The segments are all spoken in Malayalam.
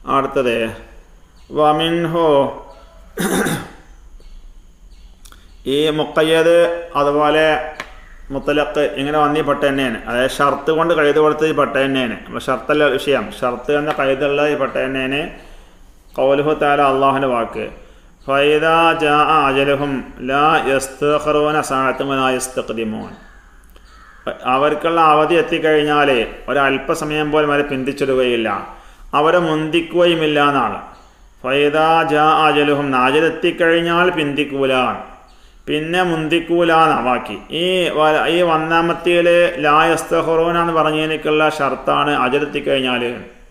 അടുത്തത് വമിൻഹോ ഈ മുക്കയ്യത് അതുപോലെ മുത്തലക്ക് ഇങ്ങനെ വന്നി പെട്ട തന്നെയാണ് അതായത് ഷർത്ത് കൊണ്ട് കഴുത് കൊടുത്ത് പെട്ട തന്നെയാണ് അപ്പോൾ ഷർത്തല്ല വിഷയം ഷർത്ത് എന്ന കഴുതുള്ള പെട്ട തന്നെയാണ് കൗലുഹു താല അള്ളാഹുൻ്റെ വാക്ക് ഫൈദ ജാ അജലഹും ലാ യസ്തഖറൂന സാത്തുമലാ യസ്തഖദിമൂൻ അവർക്കുള്ള അവധി എത്തിക്കഴിഞ്ഞാൽ ഒരല്പസമയം പോലും അവരെ പിന്തിച്ചിടുകയില്ല അവരെ മുന്തിക്കുകയുമില്ല എന്നാണ് ഫൈദ ജാ അജലുഹും നാജലെത്തിക്കഴിഞ്ഞാൽ പിന്തിക്കൂല പിന്നെ മുന്തിക്കൂല എന്നാക്കി ഈ വ- ഈ ഒന്നാമത്തേൽ ലായസ്തഹറോന എന്ന് പറഞ്ഞതിനേക്കുള്ള ഷർത്താണ് അജലെത്തിക്കഴിഞ്ഞാൽ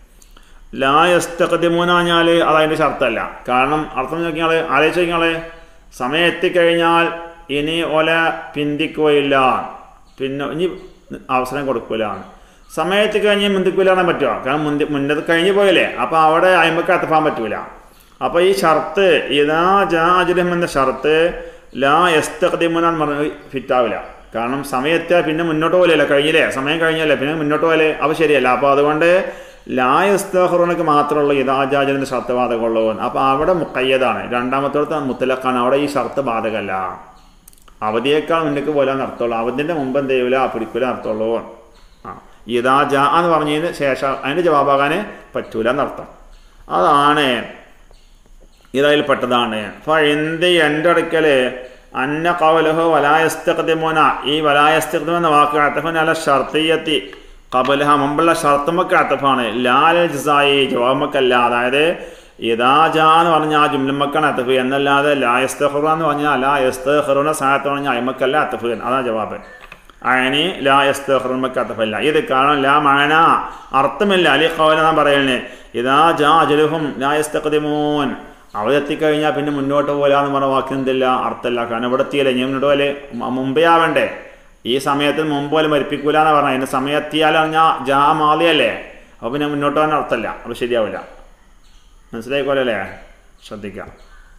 ലായസ്തഖദിമൂന പറഞ്ഞാൽ അതതിൻ്റെ ഷർത്തല്ല കാരണം അർത്ഥം നോക്കിയാൽ ആലോചിച്ച് നോക്കിയാൽ സമയം എത്തിക്കഴിഞ്ഞാൽ ഇനി ഒല പിന്തിക്കുകയില്ല പിന്നെ ഇനി അവസരം കൊടുക്കൂല സമയത്ത് കഴിഞ്ഞ് മുന്തിക്കൂലാൻ പറ്റുമോ കാരണം മുന്തി മുന്നത് കഴിഞ്ഞ് പോയല്ലേ അപ്പോൾ അവിടെ അയിമക്ക് അത്തപ്പാൻ പറ്റൂല അപ്പോൾ ഈ ഷർത്ത് ഇതാ ജാജുലം എന്ന ഷർത്ത് ലാ എസ്തഖദിമുന എന്ന് പറഞ്ഞ് ഫിറ്റാവില്ല കാരണം സമയം എത്തിയാൽ പിന്നെ മുന്നോട്ട് പോലെയല്ല കഴിഞ്ഞില്ലേ സമയം കഴിഞ്ഞല്ലേ പിന്നെ മുന്നോട്ട് പോലെ അവ ശരിയല്ല അപ്പോൾ അതുകൊണ്ട് ലാ എസ്തഹറുനക്ക് മാത്രമുള്ള ഇതാജാജലിൻ്റെ ഷർത്ത് ബാധകമുള്ളൂ അപ്പോൾ അവിടെ മുക്കയ്യതാണ് രണ്ടാമത്തോടത്ത് മുത്തലക്കാണ് അവിടെ ഈ ഷർത്ത് ബാധകമല്ല അവധിയേക്കാൾ മുന്നേക്ക് പോലെ നടത്തുള്ളൂ അവധിൻ്റെ മുമ്പ് എന്ത് ചെയ്യൂല പിടിക്കൂല നടത്തുള്ളൂ ആ ഇതാ ജാ എന്ന് പറഞ്ഞതിന് ശേഷം അതിന് ജവാബാകാൻ പറ്റൂല എന്നർത്ഥം അതാണ് ഇതതിൽപ്പെട്ടതാണ് അപ്പോൾ എന്ത് എൻ്റെ അടുക്കൽ അന്ന കവലഹു വലായസ്തഖദിമോന ഈ വലായസ്തഖദിമ എന്ന വാക്ക് അത്തഫൻ അല ഷർത്തിയത്തി കബലഹ മുമ്പുള്ള ഷർത്തുമൊക്കെ അത്തഫാണ് ലാൽ ജിസായി ജവാബമക്കല്ല അതായത് ഇതാ ജാ എന്ന് പറഞ്ഞാൽ ആ ജുംലമ്മക്കാണ് അത്തഫ് എന്നല്ലാതെ ലായസ്തഖറ എന്ന് പറഞ്ഞാൽ ലാ യസ്തഖറുന സാഹത്ത് പറഞ്ഞാൽ അയമക്കല്ല അത്തഫ് അതാണ് ജവാബ് അയനി ലാ യസ്തഖറുമക്ക് അത്തഫല്ല ഇത് കാരണം ലാ മാന അർത്ഥമില്ല അലി കവല എന്നാ പറയുന്നത് ഇതാ ജാ അജലുഹും ലാ യസ്തഖദിമൂൻ അവിടെ എത്തിക്കഴിഞ്ഞാൽ പിന്നെ മുന്നോട്ട് പോലാന്ന് പറഞ്ഞ വാക്കിന് എന്തില്ല അർത്ഥമില്ല കാരണം ഇവിടെ എത്തിയല്ലേ ഞാൻ മുന്നോട്ട് പോലെ മുമ്പേ ആവണ്ടേ ഈ സമയത്തിന് മുമ്പ് പോലെ മരിപ്പിക്കൂല എന്ന് പറഞ്ഞാൽ അതിന് സമയം എത്തിയാലും പറഞ്ഞാൽ ജാ മാലിയല്ലേ അപ്പോൾ പിന്നെ മുന്നോട്ട് പോകാൻ അർത്ഥമില്ല അപ്പോൾ ശരിയാവില്ല മനസ്സിലായിക്കോലല്ലേ ശ്രദ്ധിക്കാം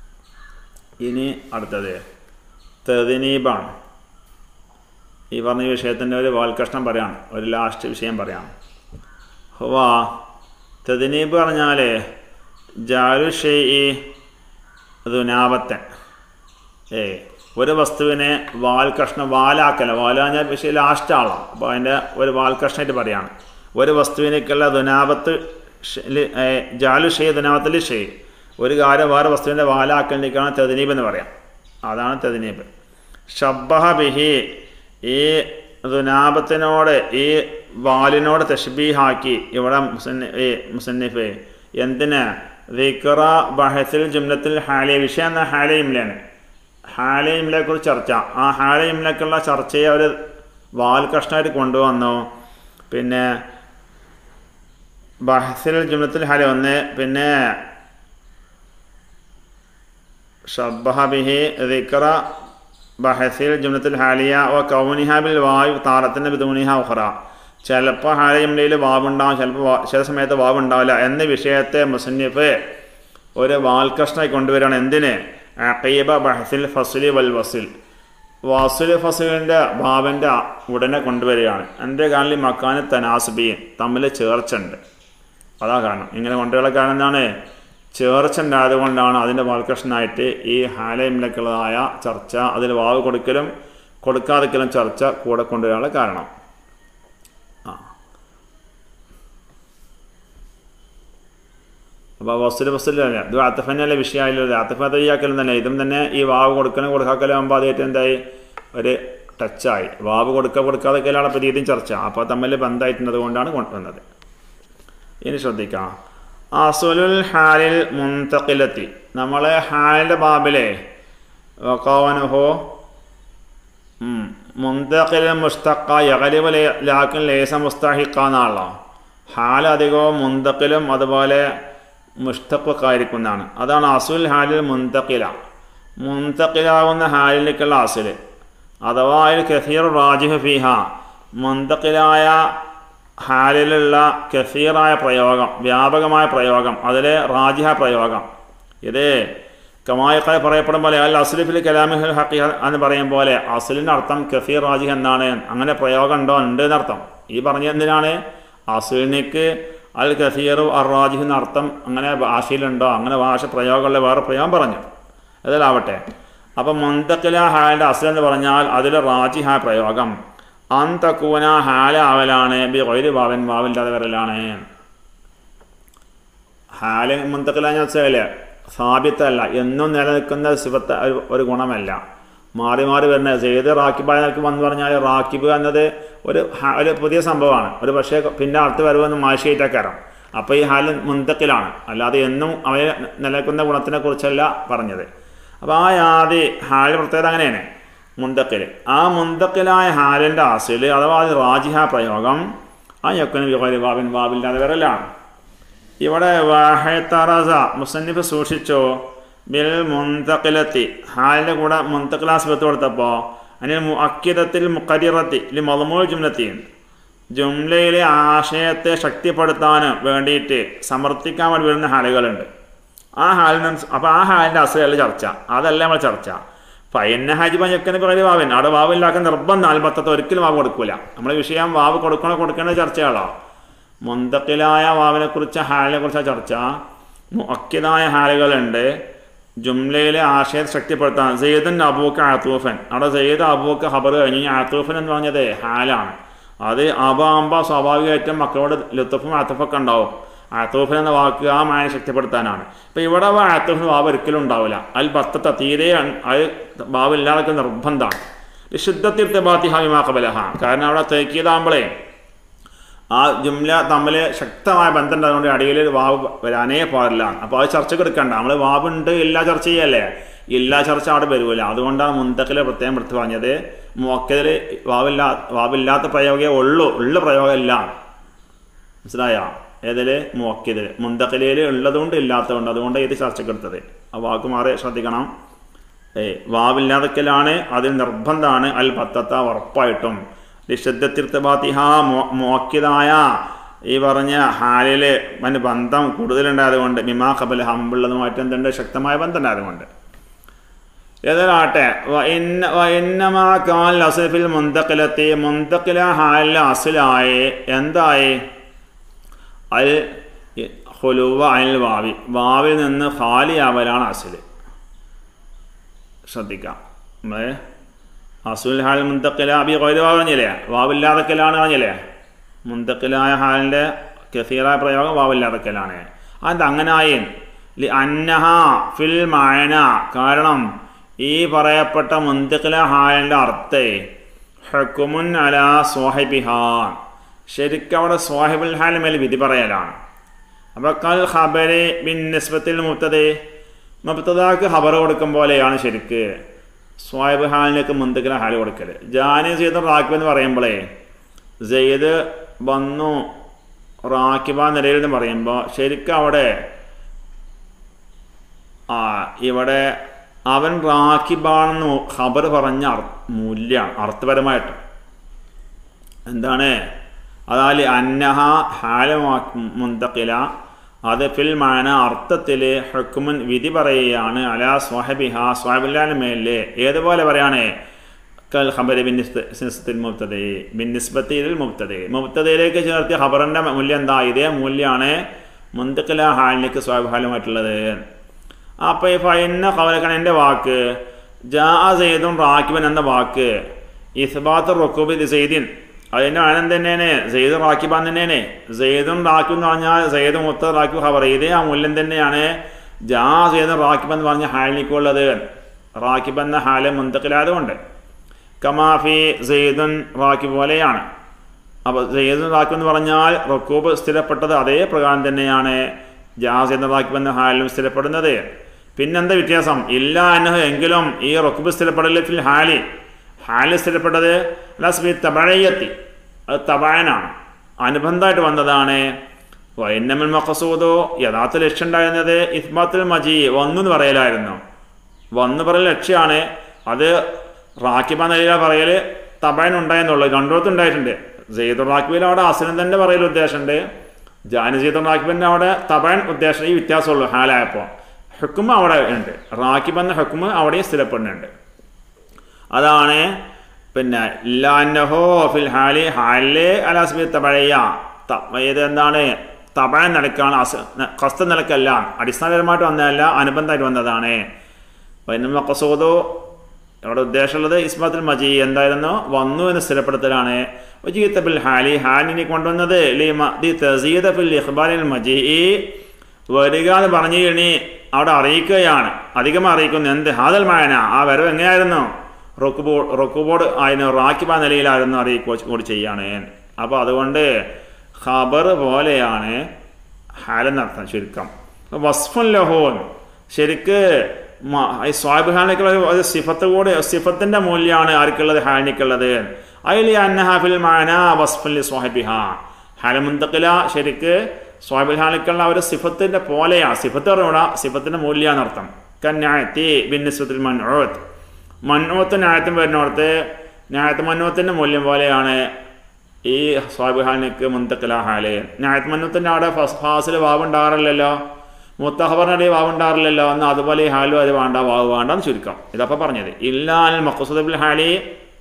ഇനി അടുത്തത് തെതിനീബാണ് ഈ പറഞ്ഞ വിഷയത്തിൻ്റെ ഒരു വാൽക്കഷ്ണം പറയാണ് ഒരു ലാസ്റ്റ് വിഷയം പറയാം ഹുവാ തെതിനീബ് പറഞ്ഞാൽ ജാലു ഷെയ് ദുനാപത്തൻ ഏ ഒരു വസ്തുവിനെ വാൽ കഷ്ണം വാലാക്കല വാലാഞ്ഞാൽ പക്ഷേ ലാസ്റ്റ് ആളാണ് അപ്പോൾ അതിൻ്റെ ഒരു വാൽ കഷ്ണമായിട്ട് പറയാണ് ഒരു വസ്തുവിനേക്കുള്ള ദുനാപത്ത് ജാലു ഷെയ് ദുനാപത്തിൽ ഷെയ് ഒരു കാര്യം വേറെ വസ്തുവിൻ്റെ വാലാക്കലിലേക്കാണ് തെതിനീബ് എന്ന് പറയാം അതാണ് തെതിനീബ് ഷബ്ബഹ ബിഹി ഈ ദുനാപത്തിനോട് ഈ വാലിനോട് തഷ്ബീഹാക്കി ഇവിടെ മുസന്ന ഈ മുസന്നിഫ് എന്തിന് ദിക്റ ബഹസിൽ ജുംലത്തിൽ ഹാലിയ വിഷയം എന്ന ഹാലിയ ഇംലാണ് ഹാലിയ ഇംലയെ കുറിച്ച് ചർച്ച ആ ഹാലിയ ഇംലക്കുള്ള ചർച്ചയെ അവർ വാൽ കഷ്ണമായിട്ട് കൊണ്ടുവന്നു പിന്നെ ബഹസിൽ ജുംലത്തിൽ ഹാലിയ ഒന്ന് പിന്നെ ഷബ്ബഹ ബിഹി ദിക്റ ബഹസിൽ ജുംലത്തിൽ ഹാലിയ ഓ കൗനിഹ ബിൽ വായു താറത്തിൻ്റെ ബിദൂനിഹ ഉഹറ ചിലപ്പോൾ ഹാലയംലയിൽ വാവുണ്ടാവും ചിലപ്പോൾ ചില സമയത്ത് വാവുണ്ടാവില്ല എന്ന വിഷയത്തെ മുസന്നിഫ് ഒരു വാൽകഷ്ണമായി കൊണ്ടുവരികയാണ് എന്തിന് അഖീബ ബഹസിൽ ഫസുലി വൽ വസിൽ വസുൽ ഫസുലിൻ്റെ ഭാവൻ്റെ ഉടനെ കൊണ്ടുവരികയാണ് എൻ്റെ കാരണം മക്കാന് തനാസുബിയൻ തമ്മിൽ ചേർച്ചുണ്ട് അതാ കാരണം ഇങ്ങനെ കൊണ്ടുവരാൻ കാരണം എന്താണ് ചേർച്ച ഉണ്ടായതുകൊണ്ടാണ് അതിൻ്റെ വാൽകഷ്ണമായിട്ട് ഈ ഹാലയിമിലേക്കുള്ളതായ ചർച്ച അതിൽ വാവ് കൊടുക്കലും കൊടുക്കാതിക്കലും ചർച്ച കൂടെ കൊണ്ടുവരാനുള്ള കാരണം ആ അപ്പോൾ വസ്തുല വസ്തുലല്ല ഇത് ആത്തഫനല്ല വിഷയമായില്ല ആത്തഫ തയ്യാക്കലും തന്നെ ഇതും തന്നെ ഈ വാവ് കൊടുക്കണം കൊടുക്കാക്കലും ആകുമ്പോൾ അതായിട്ട് എന്തായി ഒരു ടച്ചായി വാവ് കൊടുക്കുക കൊടുക്കാതൊക്കെയാണ് അപ്പോൾ രീതിയും ചർച്ച അപ്പോൾ തമ്മിൽ ബന്ധമായിട്ടുണ്ട് കൊണ്ടാണ് കൊണ്ടുവന്നത് ഇനി ശ്രദ്ധിക്കാം അസുലുൽ ഹാലിൽ മുന്തക്കിലെത്തി നമ്മൾ ഹാലിൻ്റെ ബാബിലെ വക്കോവനുഹോ മുന്തക്കിൽ മുസ്തക്ക യകലിബ് ലാക്കിൻ ലേസ മുസ്തഹിക്ക എന്നാണല്ലോ ഹാൽ അധികവും മുന്തക്കിലും അതുപോലെ മുസ്തഖൊക്കെ ആയിരിക്കുന്നതാണ് അതാണ് അസുൽ ഹാലിൽ മുന്തക്കില മുന്തക്കിലാവുന്ന ഹാലിലേക്കുള്ള അസുൽ അഥവാ അതിൽ കസീർ റാജിഹ് ഫിഹ മുന്തക്കിലായ ഹാലിലുള്ള കസീറായ പ്രയോഗം വ്യാപകമായ പ്രയോഗം അതിൽ റാജിഹ പ്രയോഗം ഇത് കമായക്കായി പറയപ്പെടും പോലെ അൽ അസുലിഫിൽ കലാമിഹുൽ ഹക്കി എന്ന് പറയും പോലെ അസുലിൻ്റെ അർത്ഥം കഫീർ റാജിഹ് എന്നാണ് അങ്ങനെ പ്രയോഗം ഉണ്ടോ ഉണ്ട് എന്നർത്ഥം ഈ പറഞ്ഞ എന്തിനാണ് അസുലിനിക്ക് അൽ കസീറു അറാജിഹ് എന്ന അർത്ഥം അങ്ങനെ ഭാഷയിലുണ്ടോ അങ്ങനെ ഭാഷ പ്രയോഗമുള്ള വേറെ പ്രയോഗം പറഞ്ഞു അതിലാവട്ടെ അപ്പം മുന്തക്കില ഹാലിൻ്റെ അസൽ എന്ന് പറഞ്ഞാൽ അതിൽ റാജിഹ പ്രയോഗം അന്തക്കൂന ഹാല ആവലാണ് ബി ഒരു വാവൻ വാവില്ലാതെ വരലാണ് ഹാല് മുന്തക്കില എന്ന് വെച്ചാൽ സാബിത്തല്ല എന്നും നിലനിൽക്കുന്ന സിബത്ത ഒരു- ഒരു ഗുണമല്ല മാറി മാറി വരുന്ന ചെയ്ത് റാക്കിബ് എന്നൊക്കെ വന്ന് പറഞ്ഞാൽ റാക്കിബ് എന്നത് ഒരു ഹ- ഒരു പുതിയ സംഭവമാണ് ഒരു പക്ഷേ പിന്നെ അടുത്ത് വരുമെന്ന് മാഷിയേറ്റക്കാരം അപ്പോൾ ഈ ഹാല് മുന്തക്കിലാണ് അല്ലാതെ എന്നും അവയെ നിലനിൽക്കുന്ന ഗുണത്തിനെ കുറിച്ചല്ല പറഞ്ഞത് അപ്പോൾ ആ ആദ്യ ഹാല് പ്രത്യേകത അങ്ങനെയാണ് മുന്തക്കിൽ ആ മുന്തക്കിലായ ഹാലിൻ്റെ അസിൽ അഥവാ അത് റാജിഹ പ്രയോഗം ആ യൊക്കന് വാവിൻ വാവില്ലാതെ വരലാണ് ഇവിടെ വാഹത്തറസ മുസന്നിഫ് സൂക്ഷിച്ചോ ബിൽ മുന്തക്കിലെത്തി ഹാലിൻ്റെ കൂടെ മുന്തക്കിലാസ്പത്ത് കൊടുത്തപ്പോൾ അതിന് മുഅക്കിദത്തിൽ മുക്കരിറത്തി ഇല്ല മൊതമൂൽ ജുംലത്തി ജുംലയിലെ ആശയത്തെ ശക്തിപ്പെടുത്താൻ വേണ്ടിയിട്ട് സമർത്ഥിക്കാൻ വേണ്ടി വരുന്ന ഹാലുകളുണ്ട് ആ ഹാലിന് അപ്പോൾ ആ ഹാലിൻ്റെ അസുഖമല്ല ചർച്ച അതല്ല നമ്മൾ ചർച്ച ഫൈന ഹാജി പഞ്ഞക്കന് പറയുന്നത് വാവൻ അവിടെ വാവില്ലാക്കാൻ നിർബന്ധം നാൽപ്പത്തത്ത് ഒരിക്കലും വാവ് കൊടുക്കൂല നമ്മൾ വിഷയം വാവ് കൊടുക്കണോ കൊടുക്കേണ്ട ചർച്ചകളോ മുന്തക്കിലായ വാവിനെ കുറിച്ച് ഹാലിനെ കുറിച്ച ചർച്ച മുഅക്കിദായ ഹാലുകളുണ്ട് ജുംലയിലെ ആശയത്തെ ശക്തിപ്പെടുത്താൻ സെയ്ദൻ അബൂക്ക് ആത്തൂഫൻ അവിടെ സെയ്ദ് അബൂക്ക് ഹബർ കഴിഞ്ഞ് ആത്തൂഫൻ എന്ന് പറഞ്ഞത് ഹാലാണ് അത് അബാമ്പ സ്വാഭാവികമായിട്ടും മക്കളോട് ലുത്തഫും ആത്തഫൊക്കെ ഉണ്ടാവും ആത്തൂഫൻ എന്ന വാക്ക് ആ മായ ശക്തിപ്പെടുത്താനാണ് ഇപ്പം ഇവിടെ ആത്തൂഫിന് വാവ് ഒരിക്കലും ഉണ്ടാവില്ല അതിൽ ബത്തത്ത തീരെ അൺ- അത് വാവില്ലാതൊക്കെ നിർബന്ധമാണ് ശുദ്ധത്തിൽ തെബാത്തി ഹാവിമാക്കബലഹ കാരണം അവിടെ തേക്കിയതാകുമ്പോഴേ ആ ജുംല തമ്മിൽ ശക്തമായ ബന്ധം ഉണ്ടായതുകൊണ്ട് അടിയിൽ വാവ് വരാനേ പാടില്ല അപ്പോൾ അത് ചർച്ചയ്ക്ക് എടുക്കണ്ട നമ്മൾ വാവുണ്ട് ഇല്ല ചർച്ച ചെയ്യല്ലേ ഇല്ല ചർച്ച അവിടെ വരൂല അതുകൊണ്ടാണ് മുന്തക്കിൽ പ്രത്യേകം എടുത്ത് പറഞ്ഞത് മുക്കതിൽ വാവില്ലാ വാവില്ലാത്ത പ്രയോഗമേ ഉള്ളൂ ഉള്ള പ്രയോഗമില്ല മനസ്സിലായോ ഏതിൽ മുവക്കിതിൽ മുന്തക്കിലയിൽ ഉള്ളതുകൊണ്ട് ഇല്ലാത്തതുകൊണ്ട് അതുകൊണ്ട് ഇത് ചർച്ചയ്ക്ക് എടുത്തത് ആ വാക്ക് മാറി ശ്രദ്ധിക്കണം ഏ വാവില്ലാതക്കലാണ് അതിൽ നിർബന്ധമാണ് അൽ പത്തത്ത ഉറപ്പായിട്ടും ലിഷദ്ദത്തിർത്തബാത്തിഹ മോക്കിതായ ഈ പറഞ്ഞ ഹാലില് അതിന് ബന്ധം കൂടുതലുണ്ടായതുകൊണ്ട് മിമാ കബൽ ഹമ്പുള്ളതുമായിട്ട് എന്തുണ്ട് ശക്തമായ ബന്ധം ഉണ്ടായതുകൊണ്ട് ഏതാട്ടെ അസഫിൽ മുന്തക്കിലെത്തി മുന്തക്കില ഹാലിൽ അസിലായി എന്തായി അൽ ഹുലുവ അൽ വാവി വാവിൽ നിന്ന് ഖാലിയാവലാണ് അസില് ശ്രദ്ധിക്കാം ഏ അസുൽ ഹാൽ മുന്തക്കില അബി കൊയ്ത് പറഞ്ഞില്ലേ വാവില്ലാതക്കലാണ് പറഞ്ഞില്ലേ മുന്തക്കിലായ ഹാലിൻ്റെ കസീറായ പ്രയോഗം വാവില്ലാതക്കലാണ് അത് അങ്ങനായി ലി അന്നഹ ഫിൽ മായന കാരണം ഈ പറയപ്പെട്ട മുന്തക്കില ഹാലിൻ്റെ അർത്ഥേ ഹക്കുമുൻ അല സ്വാഹിബിഹാൻ ശരിക്കും അവിടെ സ്വാഹിബുൽ ഹാൽ മേൽ വിധി പറയലാണ് അപ്പോൾ കൽ ഖബരെ ബിൻ നിസ്ബത്തിൽ മുത്തതേ മുബ്തദാക്ക് ഖബർ കൊടുക്കും പോലെയാണ് ശരിക്ക് സ്വാഹിബ് ഹാലിലേക്ക് മുന്തക്കില ഹാൽ കൊടുക്കൽ ജാനി ചെയ്ത റാക്കിബ് എന്ന് പറയുമ്പോഴേ സെയ്ദ് വന്നു റാക്കിബ നിലയിൽ എന്ന് പറയുമ്പോൾ ശരിക്കും അവിടെ ആ ഇവിടെ അവൻ റാക്കിബാണെന്ന് ഖബർ പറഞ്ഞ അർ- മൂല്യമാണ് അർത്ഥപരമായിട്ട് എന്താണ് അതാല് അന്നഹ ഹാല മുന്തക്കില അത് ഫിൽ മാന അർത്ഥത്തിൽ ഹുക്കുമുൻ വിധി പറയുകയാണ് അലാ സ്വാഹബിഹ സ്വാഹിബുല്ലാന് മേലെ ഏതുപോലെ പറയാണ് കൽ ഖബർ ബിന്നിസ്ബത്തിൽ മുബ്തദേ ബിന്നിസ്ബത്തിൽ മുബ്തദേ മുബ്തദയിലേക്ക് ചേർത്തിയ ഖബറിൻ്റെ മൂല്യം എന്താ ഇതേ മൂല്യമാണ് മുന്തക്കില ഹാലിലേക്ക് സ്വാഭാവികമായിട്ടുള്ളത് അപ്പോൾ ഈ ഫൈന കവലക്കൻ എൻ്റെ വാക്ക് ജാ സെയ്ദും റാക്കിബൻ എന്ന വാക്ക് ഇസ്ബാത്ത് റൊക്കൂബ് സെയ്ദിൻ അതിൻ്റെ ആനന്ദം തന്നെയാണ് സെയ്ദ് റാക്കിബാൻ തന്നെയാണ് സെയ്ദും റാക്കിബ് എന്ന് പറഞ്ഞാൽ സെയ്ദ് മുത്ത റാക്കിബ് ഖബർ ഇതേ ആ മൂല്യം തന്നെയാണ് ജാ സെയ്ദും റാക്കിബ് എന്ന് പറഞ്ഞ ഹാലിലേക്കുള്ളത് റാക്കിബ് എന്ന ഹാല് മുന്തക്കിലായതുകൊണ്ട് കമാഫി സെയ്ദുൻ റാക്കിബ് പോലെയാണ് അപ്പോൾ സെയ്ദുൻ റാക്കിബ് എന്ന് പറഞ്ഞാൽ റക്കൂബ് സ്ഥിരപ്പെട്ടത് അതേ പ്രകാരം തന്നെയാണ് ജാസ് എന്ന റാക്കിബ് എന്ന ഹാലിലും സ്ഥിരപ്പെടുന്നത് പിന്നെന്താ വ്യത്യാസം ഇല്ല എന്നഹ് എങ്കിലും ഈ റക്കൂബ് സ്ഥിരപ്പെടലിൽ ഫിൽ ഹാലി ഹാലിൽ സ്ഥിരപ്പെട്ടത് ലസ്ബി തബഴയത്തി അത് തബായനാണ് അനുബന്ധമായിട്ട് വന്നതാണ് വൈന്നമൽ മഖസൂദോ യഥാർത്ഥ ലക്ഷ്യം ഉണ്ടായിരുന്നത് ഇസ്മാത്തുൽ മജി വന്നു എന്ന് പറയലായിരുന്നു വന്നു പറയൽ ലക്ഷ്യമാണ് അത് റാക്കിബ നിലയില പറയൽ തബായൻ ഉണ്ടായെന്നുള്ളത് രണ്ടിടത്തും ഉണ്ടായിട്ടുണ്ട് സെയ്ദുർ റാക്കിബിൽ അവിടെ അസുലൻ തന്നെ പറയൽ ഉദ്ദേശമുണ്ട് ജാനി സെയ്ദുർ റാക്കിബിൻ്റെ അവിടെ തബായൻ ഉദ്ദേശം ഈ വ്യത്യാസമുള്ളൂ ഹാലായപ്പോൾ ഹുക്കുമ അവിടെ ഉണ്ട് റാക്കിബ് എന്ന ഹുക്കുമ അവിടെയും സ്ഥിരപ്പെടുന്നുണ്ട് അതാണ് പിന്നെ ലാന്നഹോ ഫിൽ ഹാലി ഹാലിലെ അലാസ്ബി തബഴയ ഇത് എന്താണ് തപഴ നിലക്കാണ് അസ് കസ്ത നിലക്കല്ല അടിസ്ഥാനപരമായിട്ട് വന്നതല്ല അനുബന്ധമായിട്ട് വന്നതാണ് പിന്നെ മക്കസൂദോ അവിടെ ഉദ്ദേശമുള്ളത് ഇസ്മത്തുൽ മജി എന്തായിരുന്നു വന്നു എന്ന് സ്ഥിരപ്പെടുത്തലാണ് വജീത്തബിൽ ഹാലി ഹാലിനെ കൊണ്ടുവന്നത് ലീമ ദി തസീദ ഫിൽ ഇഖ്ബാലിൽ മജി വരിക എന്ന് പറഞ്ഞു കഴിഞ്ഞ് അവിടെ അറിയിക്കുകയാണ് അധികം അറിയിക്കുന്നു എന്ത് ഹാദൽ മായന ആ വരവ് എങ്ങനെയായിരുന്നു റൊക്കുബോ റൊക്കുബോർഡ് ആയിരുന്നു റാക്കിബ നിലയിലായിരുന്നു അറിയിക്കുക കൂടി ചെയ്യാണ് അപ്പോൾ അതുകൊണ്ട് ഖബർ പോലെയാണ് ഹാലെന്നർത്ഥം ചുരുക്കം വസ്ഫുൻ ലഹോൻ ശരിക്ക് ഈ സ്വാബ് ഹാലിക്കുള്ള ഒരു സിഫത്ത് കൂടെ സിഫത്തിന്റെ മൂല്യമാണ് ആർക്കുള്ളത് ഹാലിക്കുള്ളത് അതിൽ അന്നഹാഫിൽ മാന വസ്ഫുൽ സ്വാഹിബിഹ ഹാലമുന്തക്കില ശരിക്ക് സ്വാബിൽ ഹാലിക്കുള്ള ഒരു സിഫത്തിന്റെ പോലെയാണ് സിഫത്ത് പറഞ്ഞൂടാ സിഫത്തിന്റെ മൂല്യാന്നർത്ഥം കന്യായത്തി ബിന്നിസ്വത്തിൽ മൻഓത്ത് മൻഓത്ത് ന്യായത്തും വരുന്നിടത്ത് ന്യായത്ത് മന്നോത്തിന്റെ മൂല്യം പോലെയാണ് ഈ സ്വാബിഹാനിക്ക് മുന്തക്കില ഹാല് ന്യായത്ത് മന്നത്തിന്റെ അവിടെ ഫസ്റ്റ് ഫാസിൽ വാവ് ഉണ്ടാകാറില്ലല്ലോ മുത്തഹബറിനടി വാവ് ഉണ്ടാറില്ലല്ലോ എന്ന് അതുപോലെ ഈ ഹാലും അത് വേണ്ട വാവ് വേണ്ടെന്ന് ചുരുക്കം ഇതപ്പോൾ പറഞ്ഞത് ഇല്ലാൽ മക്കുസുദബിൽ ഹാലി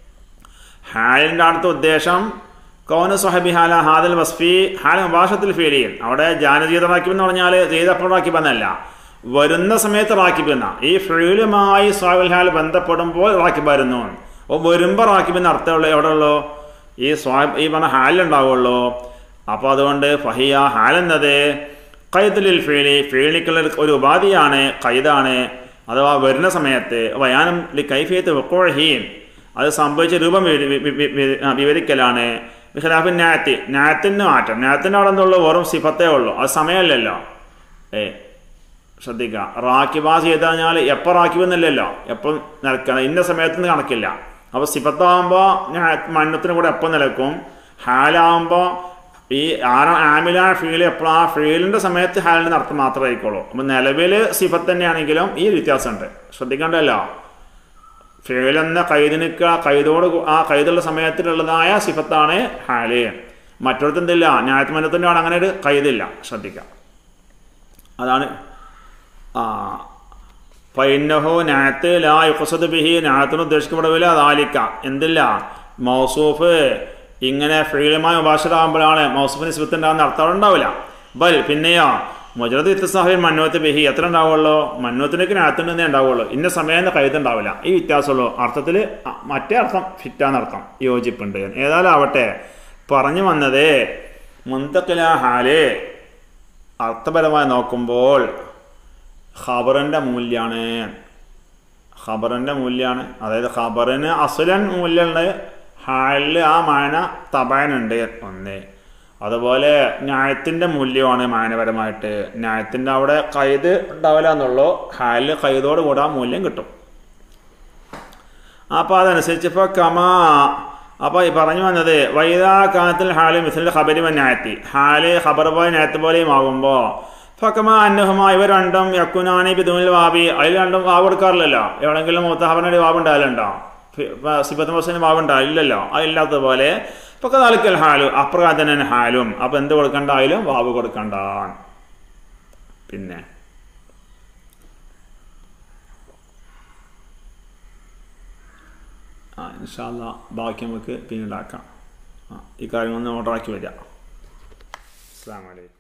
ഹാലിൻ്റെ അടുത്ത ഉദ്ദേശം കൗന സ്വഹബി ഹാല ഹാദൽ വസ്ഫി ഹാൽ മുഭാഷത്തിൽ ഫീൽ ചെയ്യും അവിടെ ജാനജീത റാക്കിബ് എന്ന് പറഞ്ഞാൽ ചെയ്തപ്പോൾ റാക്കിബ് എന്നല്ല വരുന്ന സമയത്ത് റാക്കിബ് എന്ന ഈ ഫീലുമായി സ്വാബിൽ ഹാൽ ബന്ധപ്പെടുമ്പോൾ റാക്കിബ് വരുന്നു അപ്പോൾ വരുമ്പോൾ റാക്കിബിന് അർത്ഥമുള്ള എവിടെ ഉള്ളൂ ഈ സ്വാ ഈ പറഞ്ഞ ഹാലുണ്ടാവുള്ളൂ അപ്പോൾ അതുകൊണ്ട് ഫഹിയ ഹാലെന്നത് കൈതുലിൽ ഫീലി ഫീലിക്കുള്ള ഒരു ഉപാധിയാണ് കൈതാണ് അഥവാ വരുന്ന സമയത്ത് വയാനം ലി കൈഫിയത്ത് വെക്കോഴഹീൻ അത് സംഭവിച്ച രൂപം വിവരിക്കലാണ് ഖിലാഫിൻ ന്യായത്തി ന്യായത്തിന് മാറ്റം ന്യായത്തിൻ്റെ അവിടെ എന്തുള്ളൂ വെറും സിഫത്തേ ഉള്ളൂ അത് സമയമല്ലല്ലോ ഏ ശ്രദ്ധിക്കുക റാക്കിബാസ് ചെയ്ത് കഴിഞ്ഞാൽ എപ്പോൾ റാക്കിബ് എന്നില്ലല്ലോ എപ്പം നിലക്കണം ഇന്ന സമയത്തുനിന്ന് കണക്കില്ല അപ്പോൾ സിഫത്താകുമ്പോൾ മണ്ണത്തിന് കൂടെ എപ്പോൾ നിലക്കും ഹാലാകുമ്പോൾ ഈ ആറ് ആമില ഫീൽ എപ്പോൾ ആ ഫീലിൻ്റെ സമയത്ത് ഹാലിൻ്റെ അർത്ഥം മാത്രമേ ആയിക്കോളൂ അപ്പം നിലവിൽ സിഫത്ത് തന്നെയാണെങ്കിലും ഈ വ്യത്യാസമുണ്ട് ശ്രദ്ധിക്കേണ്ടല്ലോ ഫീൽ എന്ന കൈദിനിക്ക കൈതോട് ആ കൈതുള്ള സമയത്തിലുള്ളതായ സിഫത്താണ് ഹാല് മറ്റൊരുത്ത് എന്തില്ല ന്യായത്മനത്തിൻ്റെ അവിടെ അങ്ങനെ ഒരു കൈതില്ല ശ്രദ്ധിക്കാം അതാണ് ആ പൈന്നഹു നാത്ത് ലാ യുഖസദ് ബിഹി നാത്തിന് ഉദ്ദേശിക്കപ്പെടവില്ല അതാലിക്ക എന്തില്ല മൗസൂഫ് ഇങ്ങനെ ഫീലുമായി ഉപാശരാകുമ്പോഴാണ് മൗസൂഫിന് സിബത്തുണ്ടാകുന്ന അർത്ഥം ഉണ്ടാവില്ല ബൽ പിന്നെയോ മുജറത് ഇത്തസാഹിൽ മന്നോത്ത് ബിഹി എത്ര ഉണ്ടാവുള്ളൂ മന്നോത്തിനൊക്കെ നാത്തിൻ്റെ ഉണ്ടാവുള്ളൂ ഇന്ന സമയം കഴുത്തുണ്ടാവില്ല ഈ വ്യത്യാസമുള്ളൂ അർത്ഥത്തിൽ മറ്റേ അർത്ഥം ഫിറ്റാന്നർത്ഥം യോജിപ്പുണ്ട് ഏതായാലും ആവട്ടെ പറഞ്ഞു വന്നത് മുന്തക്കില ഹാല് അർത്ഥപരമായി നോക്കുമ്പോൾ ഖബറിൻ്റെ മൂല്യമാണ് ഖബറിൻ്റെ മൂല്യമാണ് അതായത് ഖബറിന് അസുലൻ മൂല്യമുണ്ട് ഹാലിൽ ആ മാന തപാനുണ്ട് ഒന്ന് അതുപോലെ ന്യായത്തിൻ്റെ മൂല്യമാണ് മാനപരമായിട്ട് ന്യായത്തിൻ്റെ അവിടെ കൈത് ഉണ്ടാവില്ല എന്നുള്ളൂ ഹാലിൽ കൈതോട് കൂടെ ആ മൂല്യം കിട്ടും അപ്പോൾ അതനുസരിച്ച് ഇപ്പോൾ കമാ അപ്പോൾ ഈ പറഞ്ഞു വന്നത് വൈദാ കാലത്തിൽ ഹാല് മിസിലിൻ്റെ ഖബരി ന്യായത്തി ഹാല് ഖബർ പോലെ ന്യായത്ത് പോലെയും ആകുമ്പോൾ ഫക്കമ അന്നഹുമ ഇവ രണ്ടും യക്കുനാനി ബിദുനിൽ വാബി അതിൽ രണ്ടും വാവ് കൊടുക്കാറില്ലല്ലോ എവിടെങ്കിലും മുത്തഹബനടി വാവ് ഉണ്ടായാലുണ്ടോ സിബത്ത് മൊസിന് വാവ് ഉണ്ടായില്ലല്ലോ അതില്ലാത്തതുപോലെ ഇപ്പൊ കഥാലിക്കൽ ഹാലു അപ്രകാതനൻ ഹാലും അപ്പൊ എന്ത് കൊടുക്കണ്ടായാലും വാവ് കൊടുക്കണ്ട പിന്നെ ആ ഇൻഷാല്ല ബാക്കി നമുക്ക് പിന്നീടാക്കാം ആ ഈ കാര്യങ്ങളൊന്ന് ഓർഡറാക്കി വരിക അസ്സാം വലൈക്കും